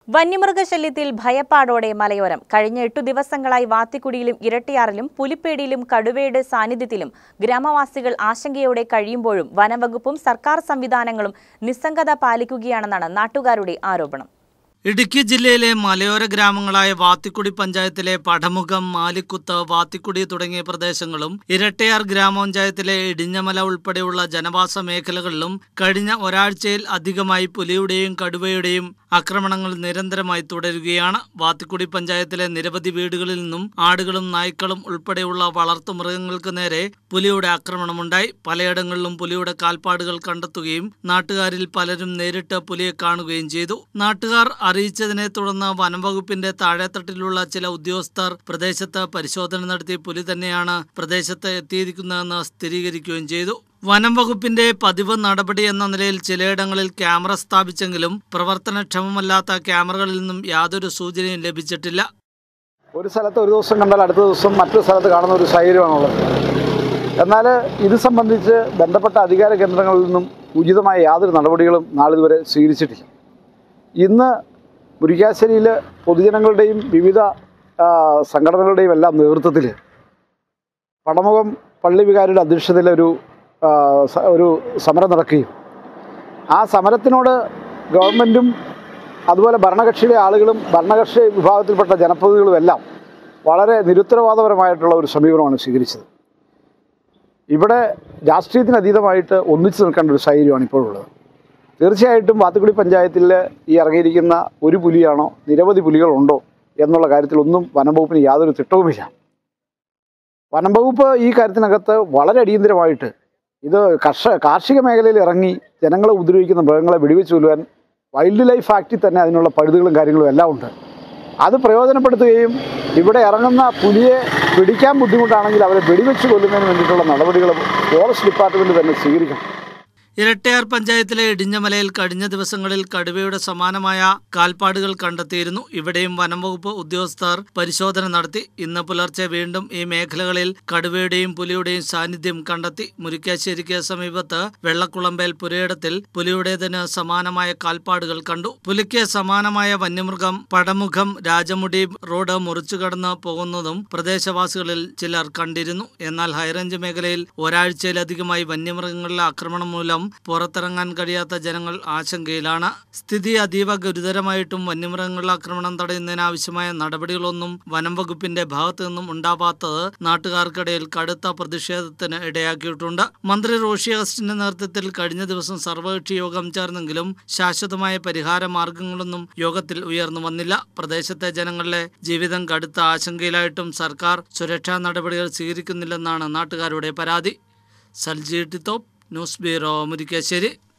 വന്യമൃഗശല്യത്തിൽ ഭയപ്പാടോടെ മലയോരം കഴിഞ്ഞ എട്ടു ദിവസങ്ങളായി വാത്തിക്കുടിയിലും ഇരട്ടിയാറിലും പുലിപ്പേടിയിലും കടുവയുടെ സാന്നിധ്യത്തിലും ഗ്രാമവാസികൾ ആശങ്കയോടെ കഴിയുമ്പോഴും വനംവകുപ്പും സർക്കാർ സംവിധാനങ്ങളും നിസ്സംഗത പാലിക്കുകയാണെന്നാണ് നാട്ടുകാരുടെ ആരോപണം ഇടുക്കി ജില്ലയിലെ മലയോര ഗ്രാമങ്ങളായ വാത്തിക്കുടി പഞ്ചായത്തിലെ പടമുഖം മാലിക്കുത്ത് വാത്തിക്കുടി തുടങ്ങിയ പ്രദേശങ്ങളും ഇരട്ടയാർ ഗ്രാമപഞ്ചായത്തിലെ ഇടിഞ്ഞമല ഉൾപ്പെടെയുള്ള ജനവാസ മേഖലകളിലും കഴിഞ്ഞ ഒരാഴ്ചയിൽ അധികമായി പുലിയുടെയും കടുവയുടെയും ആക്രമണങ്ങൾ നിരന്തരമായി തുടരുകയാണ് വാത്തിക്കുടി പഞ്ചായത്തിലെ നിരവധി വീടുകളിൽ നിന്നും ആടുകളും നായ്ക്കളും ഉൾപ്പെടെയുള്ള വളർത്തുമൃഗങ്ങൾക്ക് നേരെ പുലിയുടെ ആക്രമണമുണ്ടായി പലയിടങ്ങളിലും പുലിയുടെ കാൽപ്പാടുകൾ കണ്ടെത്തുകയും നാട്ടുകാരിൽ പലരും നേരിട്ട് പുലിയെ കാണുകയും ചെയ്തു നാട്ടുകാർ അറിയിച്ചതിനെ തുടർന്ന് വനംവകുപ്പിന്റെ താഴെത്തട്ടിലുള്ള ചില ഉദ്യോഗസ്ഥർ പ്രദേശത്ത് പരിശോധന നടത്തി പുലി തന്നെയാണ് പ്രദേശത്ത് എത്തിയിരിക്കുന്നതെന്ന് സ്ഥിരീകരിക്കുകയും ചെയ്തു വനം വകുപ്പിന്റെ പതിവ് നടപടി എന്ന നിലയിൽ ചിലയിടങ്ങളിൽ ക്യാമറ സ്ഥാപിച്ചെങ്കിലും പ്രവർത്തനക്ഷമമല്ലാത്ത ക്യാമറകളിൽ നിന്നും യാതൊരു സൂചനയും ലഭിച്ചിട്ടില്ല ഒരു സ്ഥലത്ത് ഒരു ദിവസം കണ്ടാൽ അടുത്ത ദിവസം മറ്റൊരു സ്ഥലത്ത് കാണുന്ന ഒരു സാഹചര്യമാണുള്ളത് എന്നാൽ ഇത് സംബന്ധിച്ച് ബന്ധപ്പെട്ട അധികാര കേന്ദ്രങ്ങളിൽ നിന്നും ഉചിതമായ യാതൊരു നടപടികളും നാളിതുവരെ സ്വീകരിച്ചിട്ടില്ല ഇന്ന് മുരിക്കാശ്ശേരിയിൽ പൊതുജനങ്ങളുടെയും വിവിധ ആ, സംഘടനകളുടെയും എല്ലാം നേതൃത്വത്തിൽ പടമുഖം പള്ളി വികാരിയുടെ അധ്യക്ഷതയിൽ ഒരു ആ, സ- ഒരു സമരം നടക്കുകയും ആ സമരത്തിനോട് ഗവൺമെൻറ്റും അതുപോലെ ഭരണകക്ഷിയിലെ ആളുകളും ഭരണകക്ഷി വിഭാഗത്തിൽപ്പെട്ട ജനപ്രതിനിധികളും എല്ലാം വളരെ നിരുത്തരവാദപരമായിട്ടുള്ള ഒരു സമീപനമാണ് സ്വീകരിച്ചത് ഇവിടെ രാഷ്ട്രീയത്തിന് അതീതമായിട്ട് ഒന്നിച്ചു നിൽക്കേണ്ട ഒരു സാഹചര്യമാണ് ഇപ്പോഴുള്ളത് തീർച്ചയായിട്ടും വാത്തുക്കുടി പഞ്ചായത്തിൽ ഈ ഇറങ്ങിയിരിക്കുന്ന ഒരു പുലിയാണോ നിരവധി പുലികളുണ്ടോ എന്നുള്ള കാര്യത്തിലൊന്നും വനംവകുപ്പിന് യാതൊരു തിട്ടവുമില്ല വനംവകുപ്പ് ഈ കാര്യത്തിനകത്ത് വളരെ അടിയന്തരമായിട്ട് ഇത് കർഷ കാർഷിക മേഖലയിൽ ഇറങ്ങി ജനങ്ങളെ ഉപദ്രവിക്കുന്ന മൃഗങ്ങളെ വെടിവെച്ച് കൊല്ലുവാൻ വൈൽഡ് ലൈഫ് ആക്ടിൽ തന്നെ അതിനുള്ള പഴുതുകളും കാര്യങ്ങളും എല്ലാം ഉണ്ട് അത് പ്രയോജനപ്പെടുത്തുകയും ഇവിടെ ഇറങ്ങുന്ന പുലിയെ പിടിക്കാൻ ബുദ്ധിമുട്ടാണെങ്കിൽ അവരെ വെടിവെച്ച് കൊല്ലുന്നതിന് വേണ്ടിയിട്ടുള്ള നടപടികൾ ഫോറസ്റ്റ് ഡിപ്പാർട്ട്മെൻറ്റ് തന്നെ സ്വീകരിക്കണം ഇരട്ടയാർ പഞ്ചായത്തിലെ ഇടിഞ്ഞമലയിൽ കഴിഞ്ഞ ദിവസങ്ങളിൽ കടുവയുടെ സമാനമായ കാൽപ്പാടുകൾ കണ്ടെത്തിയിരുന്നു ഇവിടെയും വനംവകുപ്പ് ഉദ്യോഗസ്ഥർ പരിശോധന നടത്തി ഇന്ന് പുലർച്ചെ വീണ്ടും ഈ മേഖലകളിൽ കടുവയുടെയും പുലിയുടെയും സാന്നിധ്യം കണ്ടെത്തി മുരിക്കാശ്ശേരിക്ക് സമീപത്ത് വെള്ളക്കുളമ്പേൽ പുരയിടത്തിൽ പുലിയുടേതിന് സമാനമായ കാൽപ്പാടുകൾ കണ്ടു പുലിക്ക് സമാനമായ വന്യമൃഗം പടമുഖം രാജമുടി റോഡ് മുറിച്ചു കടന്ന് പോകുന്നതും പ്രദേശവാസികളിൽ ചിലർ കണ്ടിരുന്നു എന്നാൽ ഹൈറേഞ്ച് മേഖലയിൽ ഒരാഴ്ചയിലധികമായി വന്യമൃഗങ്ങളുടെ ആക്രമണം മൂലം പുറത്തിറങ്ങാൻ കഴിയാത്ത ജനങ്ങൾ ആശങ്കയിലാണ് സ്ഥിതി അതീവ ഗുരുതരമായിട്ടും വന്യമൃഗങ്ങളുടെ ആക്രമണം തടയുന്നതിനാവശ്യമായ നടപടികളൊന്നും വനം വകുപ്പിന്റെ ഭാഗത്തു നിന്നും ഉണ്ടാവാത്തത് നാട്ടുകാർക്കിടയിൽ കടുത്ത പ്രതിഷേധത്തിന് ഇടയാക്കിയിട്ടുണ്ട് മന്ത്രി റോഷി അഗസ്റ്റിന്റെ നേതൃത്വത്തിൽ കഴിഞ്ഞ ദിവസം സർവകക്ഷി യോഗം ചേർന്നെങ്കിലും ശാശ്വതമായ പരിഹാര മാർഗങ്ങളൊന്നും യോഗത്തിൽ ഉയർന്നു വന്നില്ല പ്രദേശത്തെ ജനങ്ങളുടെ ജീവിതം കടുത്ത ആശങ്കയിലായിട്ടും സർക്കാർ സുരക്ഷാ നടപടികൾ സ്വീകരിക്കുന്നില്ലെന്നാണ് നാട്ടുകാരുടെ പരാതി സൽജി ടിത്തോപ്പ് ന്യൂസ് ബ്യൂറോ മുരിക്കാശ്ശേരി